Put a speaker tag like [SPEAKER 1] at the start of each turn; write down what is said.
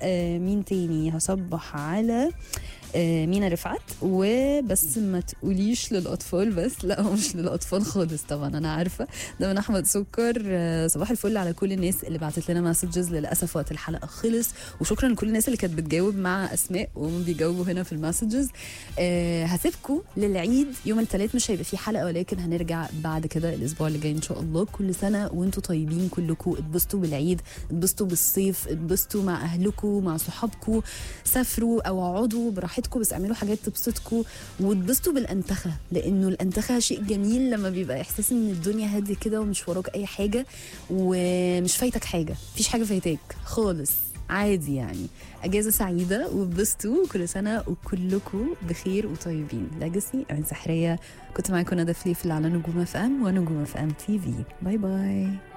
[SPEAKER 1] آه مين تاني هصبح على آه مينا رفعت وبس ما تقوليش للاطفال بس لا هو مش للاطفال خالص طبعا انا عارفه ده من احمد سكر آه صباح الفل على كل الناس اللي بعتت لنا مسجز للاسف وقت الحلقه خلص وشكرا لكل الناس اللي كانت بتجاوب مع اسماء وهم بيجاوبوا هنا في المسجز آه هسيبكم للعيد يوم الثلاث مش هيبقى في حلقه ولكن هنرجع بعد كده الاسبوع اللي جاي ان شاء الله كل سنه وانتم طيبين كلكم اتبسطوا بالعيد اتبسطوا بالصيف اتبسطوا مع اهلكم مع صحابكم سافروا او اقعدوا براحتكم بس اعملوا حاجات تبسطكم واتبسطوا بالانتخه لانه الانتخه شيء جميل لما بيبقى احساس ان الدنيا هاديه كده ومش وراك اي حاجه ومش فايتك حاجه مفيش حاجه فايتاك خالص عادي يعني اجازه سعيده واتبسطوا كل سنه وكلكم بخير وطيبين لاجسي انا سحريه كنت معاكم ندى فليفل على نجوم اف ام ونجوم اف ام تي في باي باي